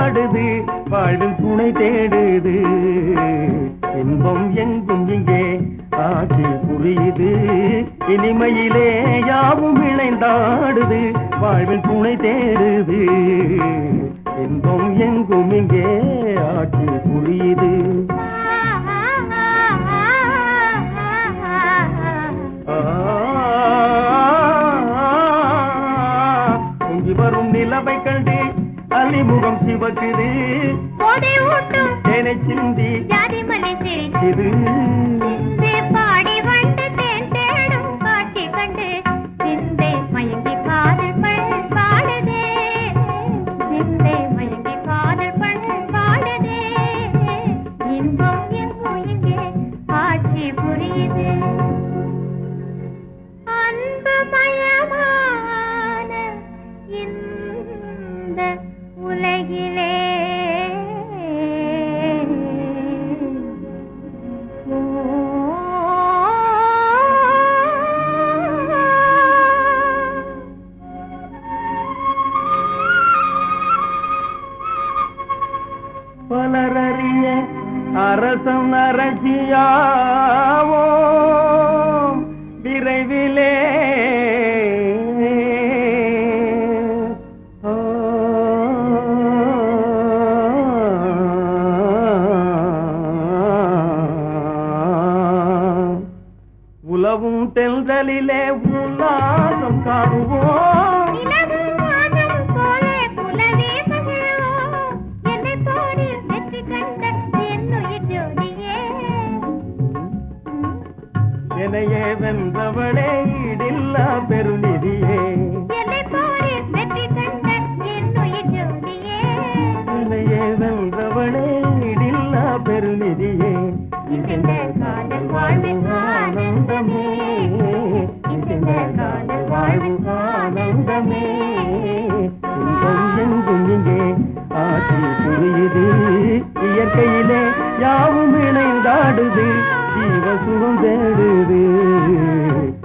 இணைந்தாடுது வாழ்வில் துணை தேடுது இன்பம் எங்கும் இங்கே ஆட்சி புரியுது இனிமையிலே யாவும் இணைந்தாடுது வாழ்வில் துணை தேடுது இன்பம் எங்கும் இங்கே ஆட்சி புரியுது ஆ, பொங்கி வரும் நிலவை கண்டு அலிமுகம் சிவக்குது போதை ஊட்டும் தேனை சிந்தி ஜாதிமலை சிரிக்குது. இது பாடி வந்து தேன் தேடும் காட்சி கண்டு சிந்தை மயங்கி காதல் பண் பாடுதே சிந்தை மயங்கி காதல் பண் பாடுதே இன்பம் எங்கும் இங்கே ஆட்சி புரியுது அன்புமயமான இந்த உலகிலே பலரறிய அரசம் அரசியாவோ விரைவிலே ஆ. உலவும் தென்றலிலே உல்லாசம் காணுவோம் நிலவும் வானம் போலே புலவே மகிழ்வோம். என்னைப் போரில் வெற்றி கண்ட என்னுயிர் ஜோதியே. என்னையே வென்றவளே ஈடில்லா பெருநிதியே என்னைப் போரில் வெற்றி கண்ட என்னுயிர் ஜோதியே. என்னையே வென்றவளே ஈடில்லா பெருநிதியே இந்த காதல் வாழ்வின் ஆனந்தமே. இந்த காதல் வாழ்வின் ஆனந்தமே இன்பம் எங்கும் இங்கே ஆட்சி புரியுது இயற்கையிலே யாவும் இணைந்தாடுது ஜீவ சுகம் தேடுது